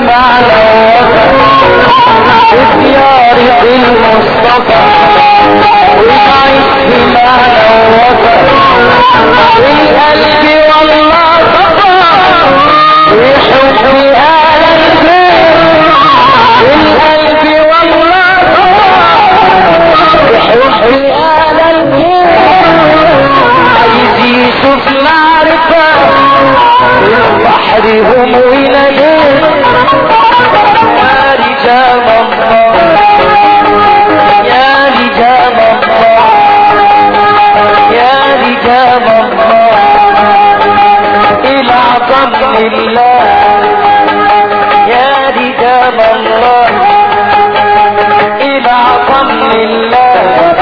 معنى وطن اختياري المصطفى ونعيش في معنى وطن القلب والله صفا بحب آل البيت القلب والله صفا بحب آل البيت عايز يشوف معرفة البحر هم وينادين يا رجال الله يا رجال الله يا رجال الله إلى عظم الله يا رجال الله إلى عظم الله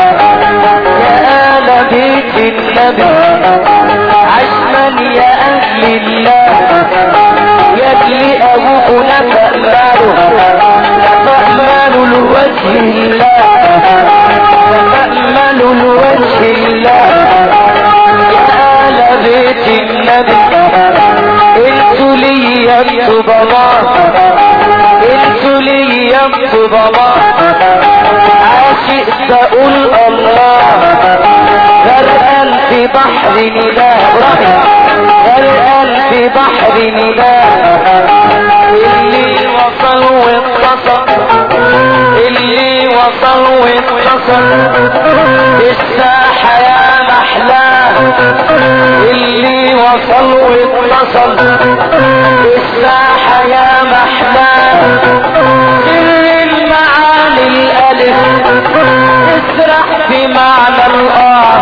يا آل بيت النبي عشما يا أهل الله يجلي أبوكنا فأماله فأمال لوجه الله فأمال لوجه الله يا آل بيت النبي انتوا لي يكتب الله انتوا لي يكتب الله عاشق تقول الله غرقان في بحر نداء غرقان في بحر نداء اللي وصل واتصل اللي وصل واتصل الساحة يا محلاه اللي وصل واتصل الساحة يا محلاه سر المعاني الألف اسرح في معنى الآه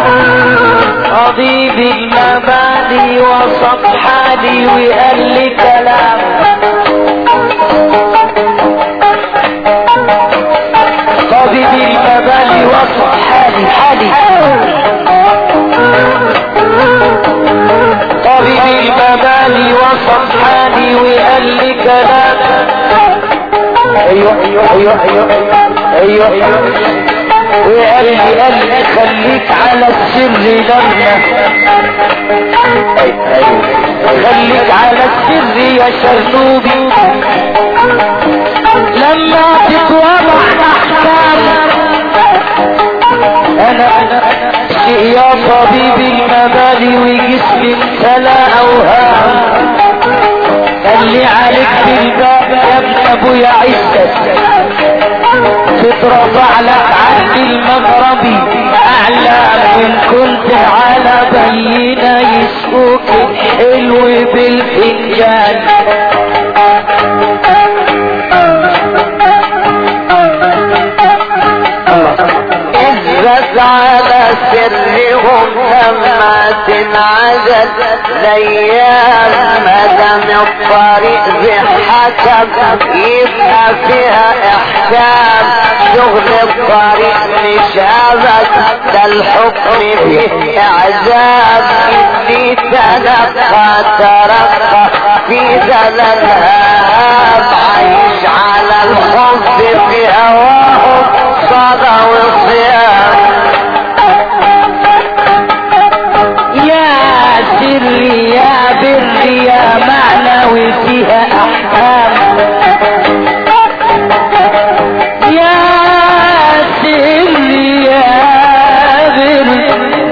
أضيب المبادئ وصف حالي وقال لي كلام طبيب المبادئ وصف حالي حالي طبيب المبادئ وصف حالي وقال لي كلام ايوه ايوه ايوه ايوه ايوه ايوه وقال لي قال لي خليك على السر لما خليك على السر يا شرنوبي لما تتوضع احكام انا شيء يا طبيب المبادئ وجسمي امتلا اوهام خلي عليك بالباب يا ابن ابويا عزت تترفع لك عند المغربي اعلام ان كنت على بينا يسقوك الحلو بالفنجان اهرس على سرهم لما تنعزل الايام مدام الطريق بحكم يبقى فيها احكام شغل الطريق مش ابد ده الحكم فيه اعزام اللي تلقى ترقى في ذلالها عايش على الحب في هواهم صدى وصيام يا سري يا بري يا معنوي فيها احكام يا سري يا بري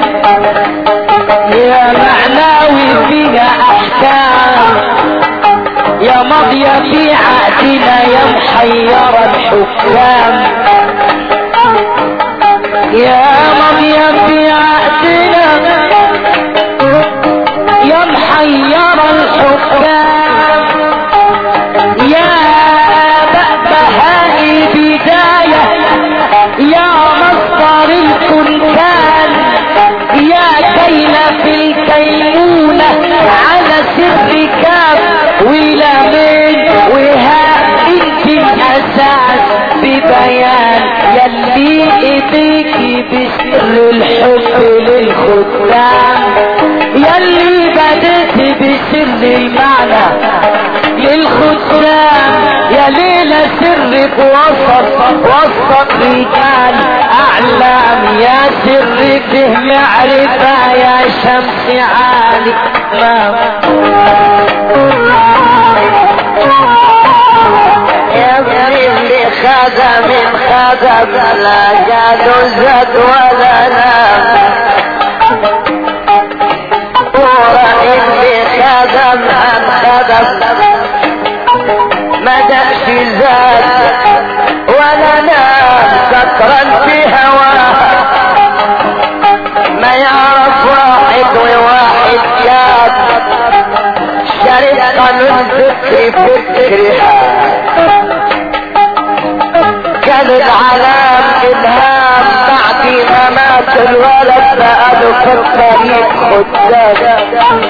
يا معنوي فيها احكام يا ماضية في عهدنا يا محير الحكام يا ماضية في عهدنا يا محير الحكام يا بهاء البداية يا مصدر الكنكان يا كيل في الكيمونة على سر كاف ولامين وها انت الاساس ببيان يلي ايديكي بسر الحب للخدام يلي بدأت بسر المعنى للخدام يا ليلة سرك وسط وسط رجال اعلام يا سرك ده معرفة يا شمس عالي ما خدم خدم لا قالوا زاد ولا نام ورا اللي خدم هم خدم ما دقش زاد ولا نام سكران في هواه ما يعرف واحد وواحد كاب شرب قانون فكري فكرها كان العلام الهام بعد ما مات الولد بقاله في الطريق خدام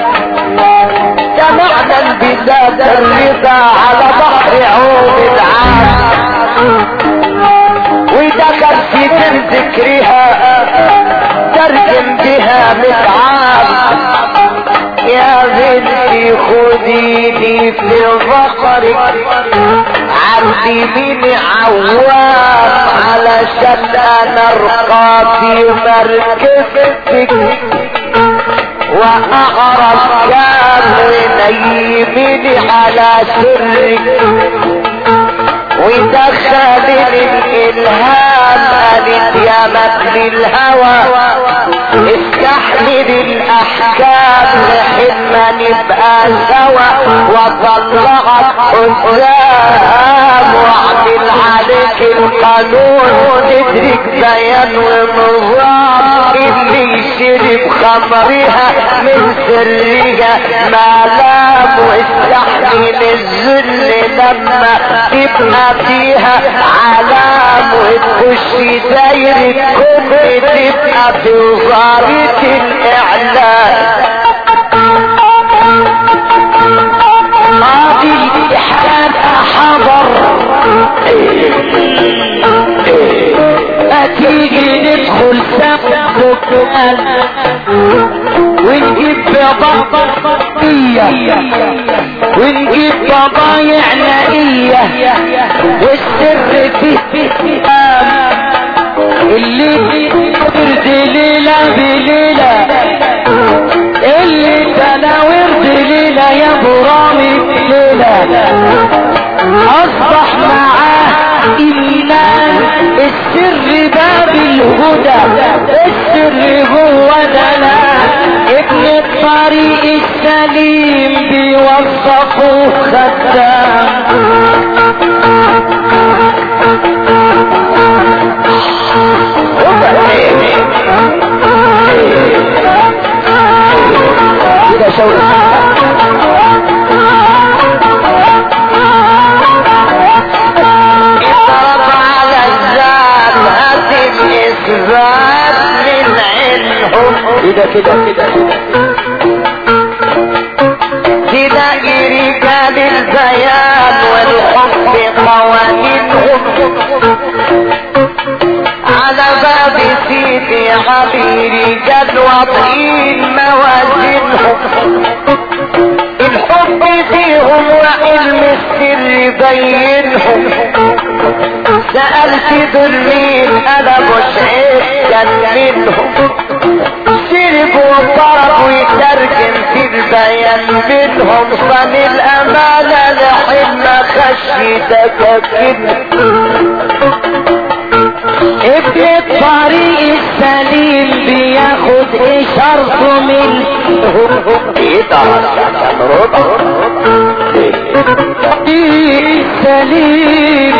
جمعنا البلاد الرضا على بحر عود العام ودخل في دم ذكرها ترجم بها متعاب يا بنتي خذيني في ظهرك عندي من عوام علشان انا ارقى في مركبتك واعرف كان ونيمني على سرك ودخلني الالهام قالت يا مكر الهوى استحمل الاحكام لحين ما نبقى سوا وطلعت قدام واعمل عليك القانون تدرك بيان ونظام اللي شرب خمرها من سرها ما لام واستحمل الذل لما تبقى فيها علام وتخش دايرة كل تبقى في وزارة الاعلام قاضي الاتحاد حضر هتيجي ندخل سبك ونجيب بضبطية ونجيب بضايع نائية والسر فيه اللي ورد ليلة بليلة اللي تلا ورد ليلة يا برامي ليلة اصبح معاه ايمان السر باب الهدى السر هو دلال ابن الطريق السليم بيوصفه خدام كده شوقي اضرب على الذات هات الاثبات من عينهم كده كده كده تلاقي رجال البيان والحب قوانينهم على باب سيدي علي رجال واضعين موازينهم الحب فيهم وعلم السر بينهم سألت ذلين انا مش عيب كان منهم شرب وضرب ويترجم في البيان منهم صن الامانة لحين ما خشيتك ابن الطريق السليم بياخد اشارته منهم السليم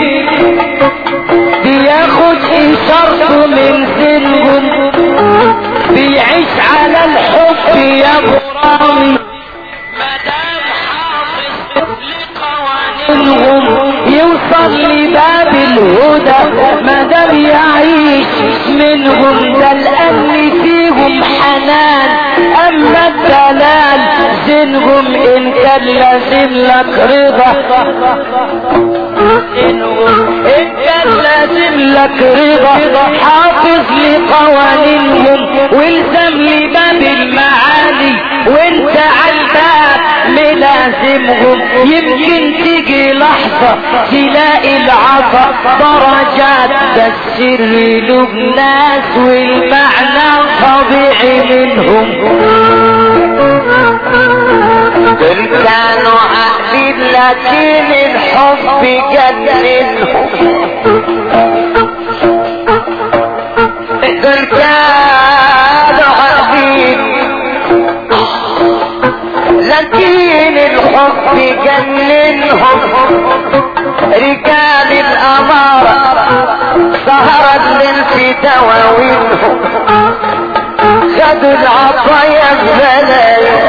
بياخد اشارته من سنهم بيعيش على الحب يا غرامي مدام حافظ لقوانينهم يوصل لباب الهدى مدام يعيش منهم ده الامن فيهم حنان اما الدلال زنهم ان كان لازم لك رضا إنهم إن كان لازم لك رضا حافظ لقوانينهم والزم لباب المعالي وانت عالباب ملازمهم يمكن تيجي لحظة تلاقي العطا درجات ده السر له ناس والمعنى طبيعي منهم دول كانوا عاقلين لكن الحب جننهم دول كانوا عاقلين لكن الحب جننهم رجال الأمارة سهرت في دواوينهم خدوا العطايا ببلايا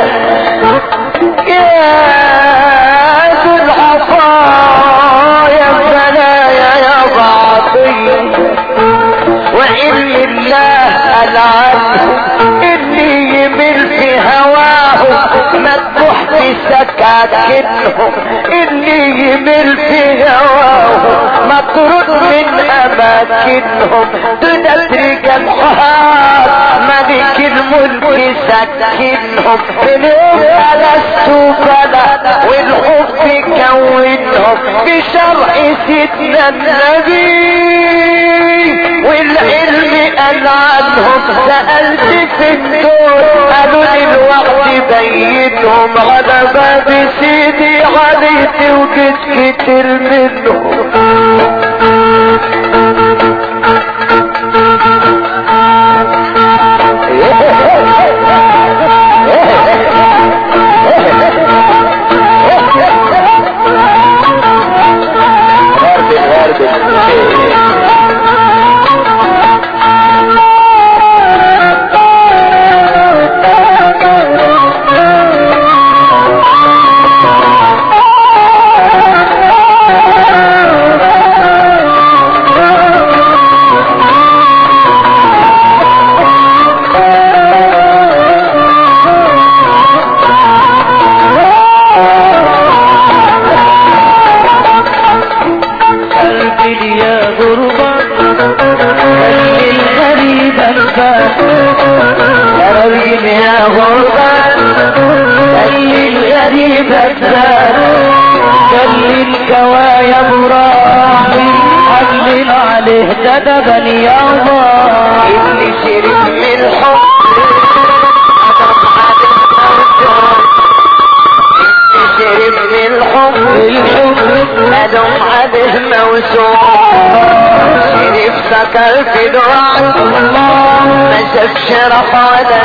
يا ذو العطايا ببلايا يا بعضي وعلم الله العدل اللي يمل في هواه مذبوح في سكاكنهم اللي يمل في هواه مطرود من اماكنهم تدرج الحار ملك الملك سكنهم بنوم لست بلا والحب كونهم بشرع سيدنا النبي والعلم قال عنهم سألت في الدور قالوا لي الوقت بينهم على باب سيدي عليت وجد كتير منهم قلبي يا غربة قلبي الغريب الفات يا رجل يا غربة قلبي الغريب الفات قلبي الكوايا براحي حلل عليه ددبا يا الله اللي شرب من الحب اللي شرب من الحب أدم عليه موسوم شرب سكر في دعاء ما شافش رفع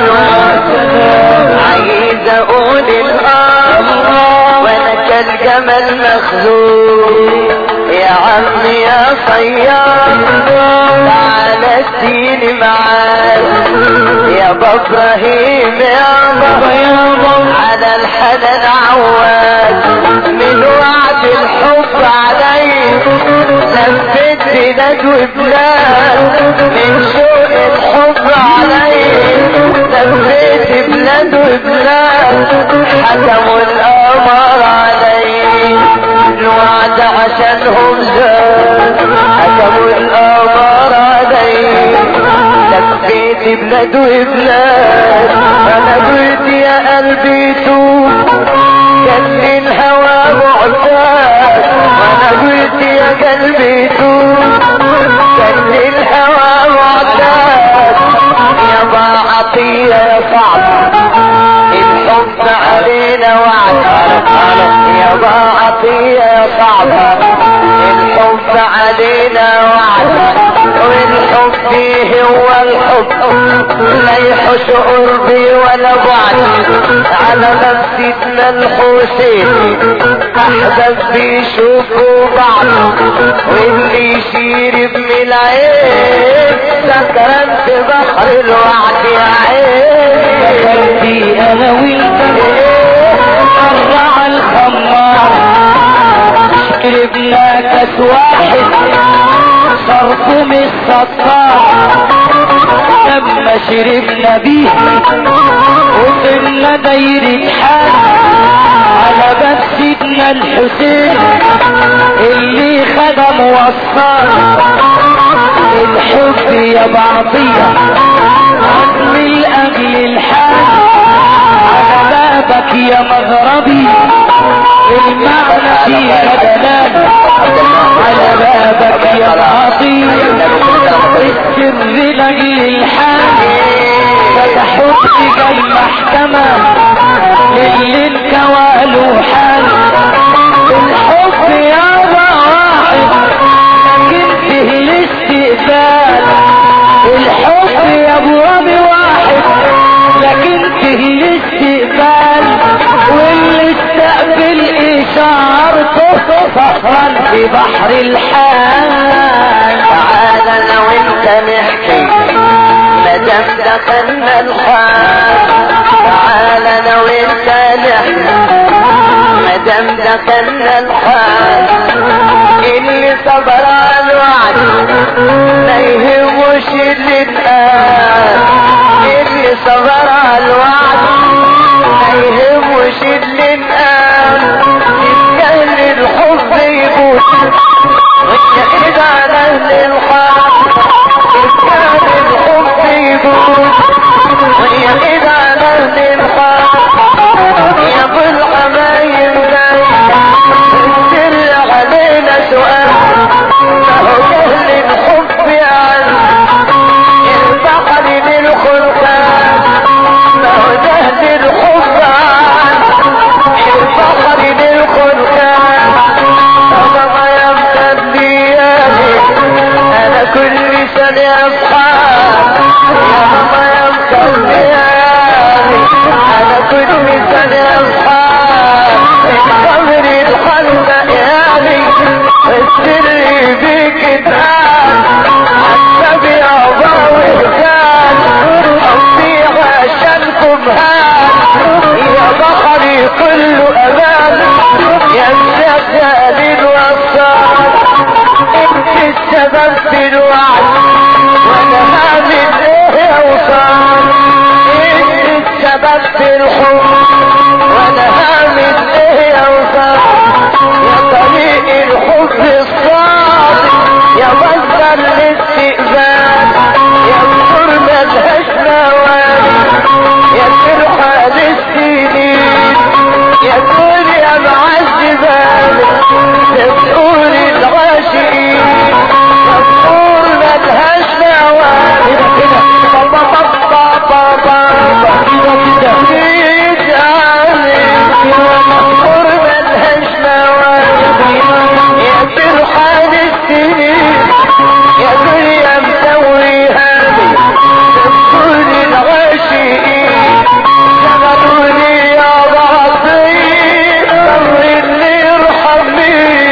عايز اقول الارض وانا كالجمل مخزون يا عم يا صياد تعالى اديني معاك يا ابراهيم يا بابا على الحنان عواد من وعد الحب علي لفت بلاد وبلاد من شوق الحب علي لفت بلاد وبلاد حكموا القمر علي الوعد عشانهم زاد حكموا القمر علي لفيت بلاد وبلاد انا قلت يا قلبي توب كان الهوى معتاد وانا قلت يا قلبي توب كان الهوى معتاد يا با عطية يا صعب الحب علينا وعد يا با عطية يا صعب الحب علينا وعد والحب فيه هو الحب لا يحش قربي ولا بعد على مسجدنا الحسين احباب بيشوفوا بعض واللي يشير ابن العين سكران في بحر الوعد يا عين قلبي انا وانت الرع الخمار شربنا كاس واحد صرفهم السطار لما شربنا بيه وصلنا دايرة حال على باب سيدنا الحسين اللي خدم وصار الحب يا بعضية عزم الأجل الحال على بابك يا مغربي المعنى فيها دلال على بابك يا العطية السر لأجل الحال فتحوا لي المحكمة للي انكوالوا حال الحب يابا واحد لكن فيه الاستقبال الحب يا ابو ربي واحد لكن فيه الاستقبال واللي استقبل اشارته صفرا في بحر الحال تعال انا وانت نحكي مدام دخلنا الحال تعال انا وانت نحكي مدام دخلنا الحال اللي صبر على الوعد ما يهموش اللي اتقال اللي صبر على الوعد ما يهموش اللي اتقال يتكلم الحب يبوس ويحيد على اهل الحال يتكلم الحب يبوس ويحيد على اهل الحال يا ابو الحبايب السر علينا سؤال ما هو جهل الحب يعني البحر للخلقان ما هو جهل الحب يعني البحر للخلقان أنا ما يمتد ليالي أنا كل سنة أصحاب يا ما يمتد ليالي أنا كل سنة أصحاب الخمر الخلق يعني السر بيك اتقال حتى يا ضوء كان أصيح عشانكم هان يا بحري كله أمان يا السجاد الوصال انت السبب في الوعد وانا هامل ايه اوصال انت السبب في الحب وانا هامل ايه اوصال يا طريق الحب الصادق يا مصدر الاستئذان يا الحر ملهاش مواني يا فرحة للسنين يا دنيا معذبان تقول العاشقين مذكور ملهاش مواني بابا بابا بابا مذكور ملهاش مواني يا فرحة للسنين يا دنيا مسويها لي تقول العاشقين شغلوني يا بعضي صبر اللي يرحمني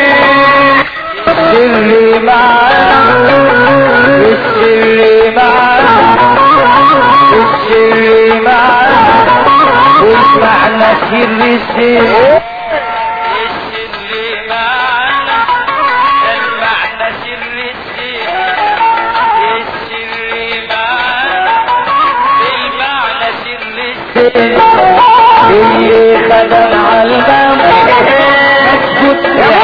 السر معاك السر معاك السر معاك والمعنى سر السر السر معاك المعنى سر السر السر معاك المعنى سر السر اللي خدم على الباب اسكت يا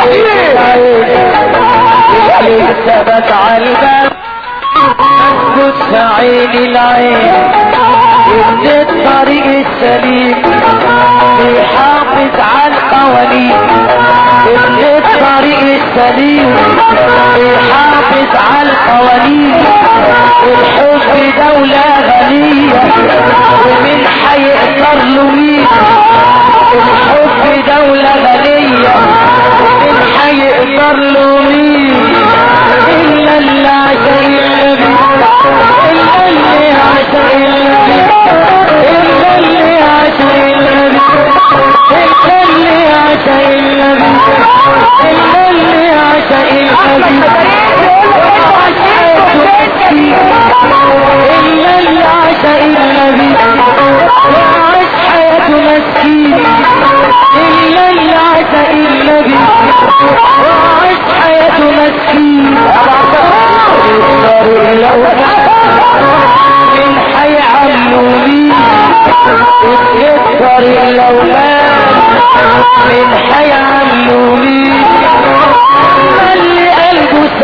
اللي ثبت على الباب اسكت عين العين ابن الطريق السليم بيحافظ على القوانين ابن الطريق السليم بيحافظ على القوانين الحب دولة غنية ومن حيقدر له مين الحب دولة غنية ومن حيقدر له مين إلا اللي عشق النبي إلا اللي عشق النبي إلا اللي عشق النبي إلا اللي عشق النبي إلا اللي عشق النبي إلا اللي عشق النبي وعاش حياته مسكين إلا اللي عشق النبي وعاش حياته مسكين الطريق الأول من حي علومي الطريق الأولاد من حي علومي اللي قلبه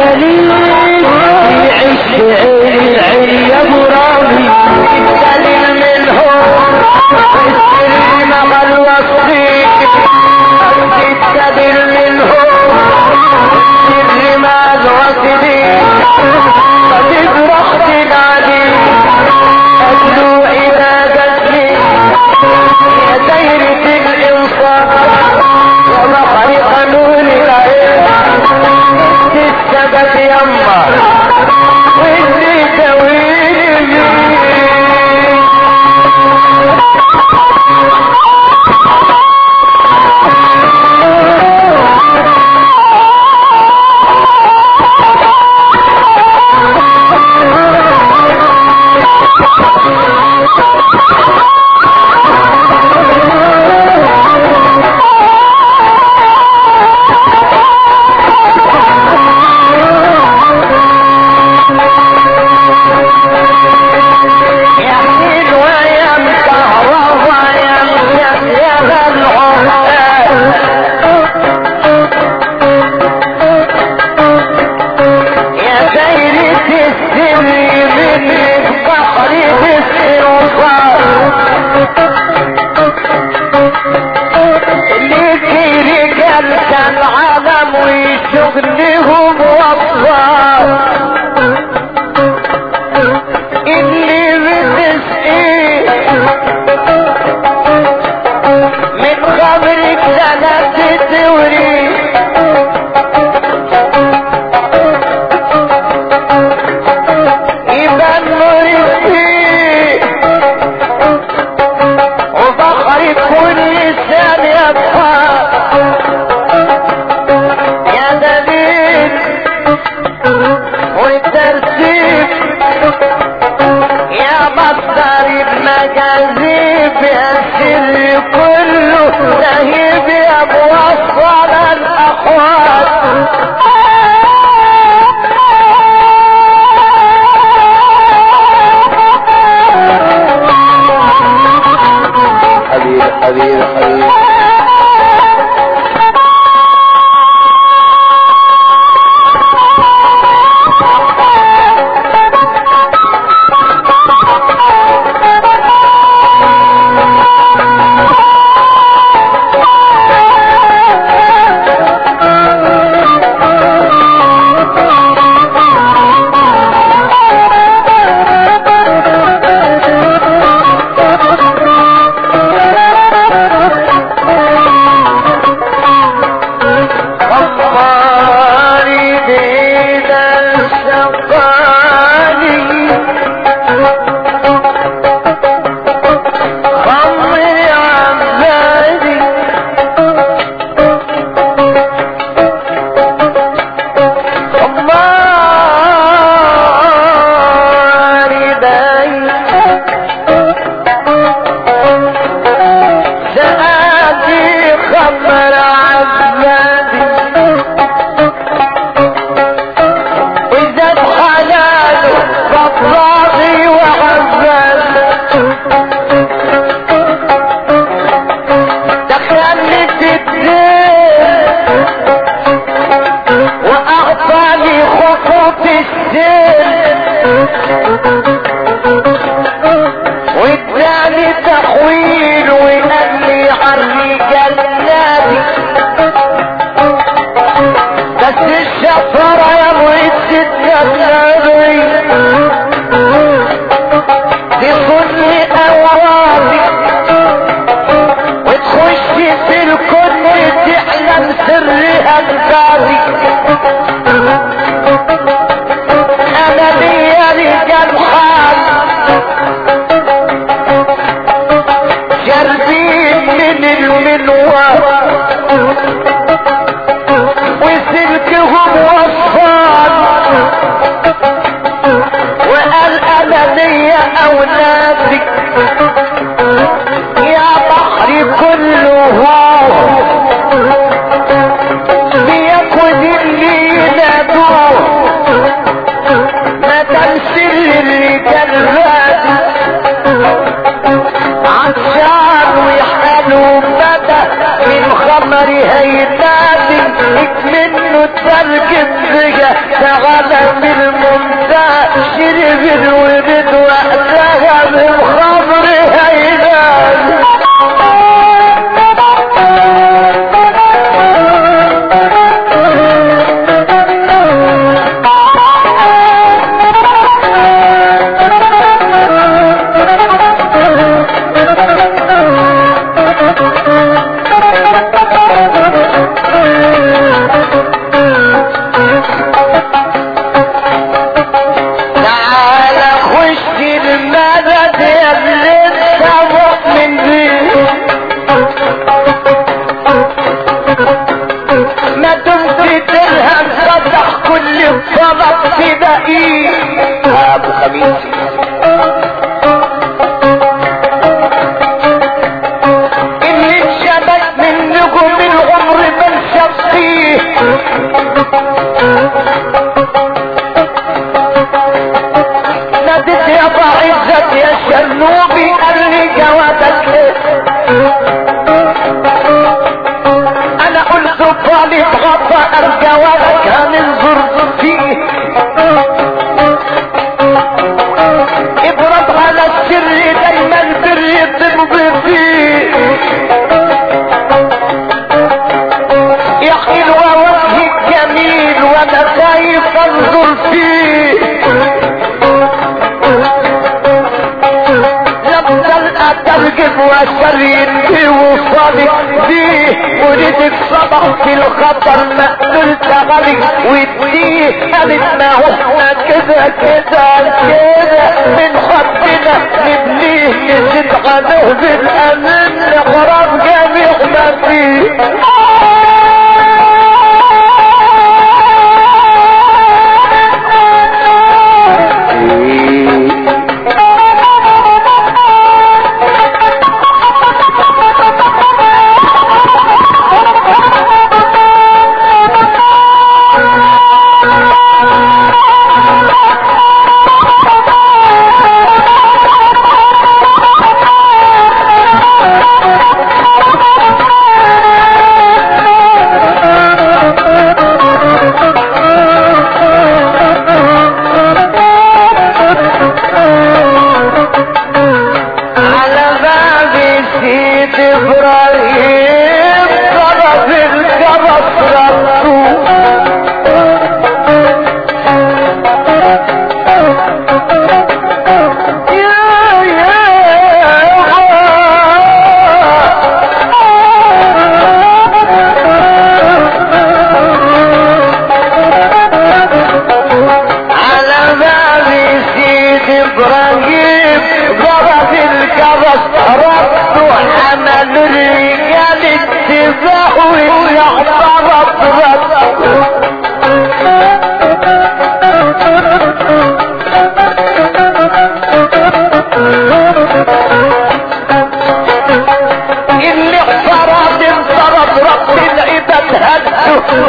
احلام وشغلهم وصار اللي بتسقي من خمرك سنة توري يبان نورك فيه وفخر كل ثانية بخار يا دليل والترتيب يا مصدر المجاذيب يا سر كله لهيب يا موصل الاقوال حبيبي حبيبي حبيبي خماري بين السقاني خمر عبادي خماري بين سآتي خمر عبادي إذا الحلال فالراضي وعباد دخلت الدين وأعطاني خطوط السير واداني تحويل وقال لي عري جناتي بس الشفرة يا مريد النبي تصلي أوراقي وتخش في الكل تعلم سر أجدادي أنا ليا رجال حال شاربين من المنوار وسلكهم وصفان وقال انا ليا اولادي يا بحري كله بياخد اللي ينادوه ما تمثل الرجال غادي عطشان ويحلو مدى من خمر هيدادي منه ترك الزجا تعالى من الممتاز شرب الورد وقتها من خمر هيدادي تعال خش المدد يا اللي انت مؤمن بيه ما دمت تلهم صدق كل الطلب في دقيق ابو خميس اللي اتشبك من نجوم العمر من شقيه نادت يا بعزت يا شنوبي قال لي جوابك ليه انا قلت طالب غطى الجوابك هننظر فيه اضرب على السر دايما البر تمضي فيه يا حلوة وجه طيب وشريني وصادق فيه ولدك صبح في الخطر مقتول تغلي واديه قالت ما هو احنا كده كده كده من حبنا نبنيه نزيد عليه بالامان نخرب جميع ما فيه على باب سيد ابراهيم طرف الجرس ربطوه يا يا على باب سيد ابراهيم ضرب الجرس ربطوا حمل الرجال اتباع ويعترض ربطوا اللي اعترض انطرد رب العباد هدوا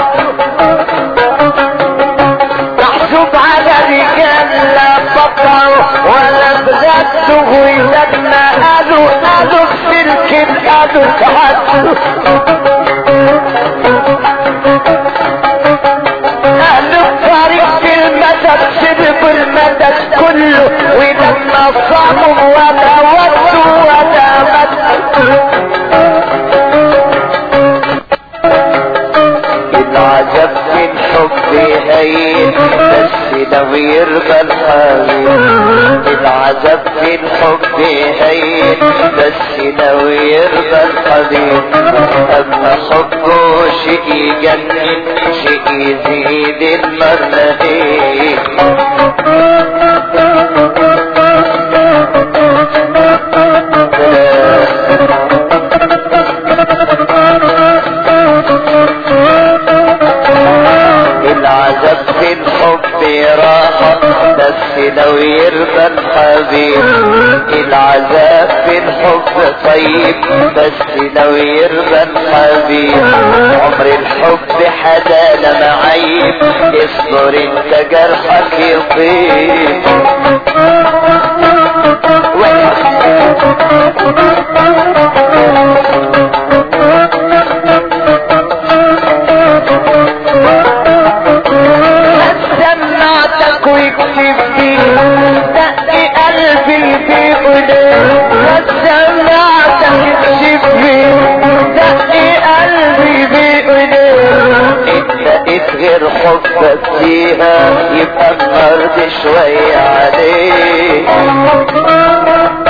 محسوب على رجال لا بطعوا ولا بغدوا ولما قالوا قالوا السلك قالوا تحدوا أهل الطريق في المدد شربوا المدد كله ولما صاموا ولا ودوا ولا مدوا العجب من حبي هين بس لو يرضى الحبيب العجب من حبي هين بس لو يرضى الحبيب اما حبه شيء يجنن شيء يزيد المرتين العذاب في الحب راحة بس لو يرضى الحبيب العذاب في الحب طيب بس لو يرضى الحبيب عمر الحب حدا لما عيب اصبر انت جرحك يطيب سمعتك ويكتب فيه دق قلبي في قلوب سمعتك يكتب فيه دق قلبي في قلوب انت غير حبك فيها يبقى الارض شوية عليك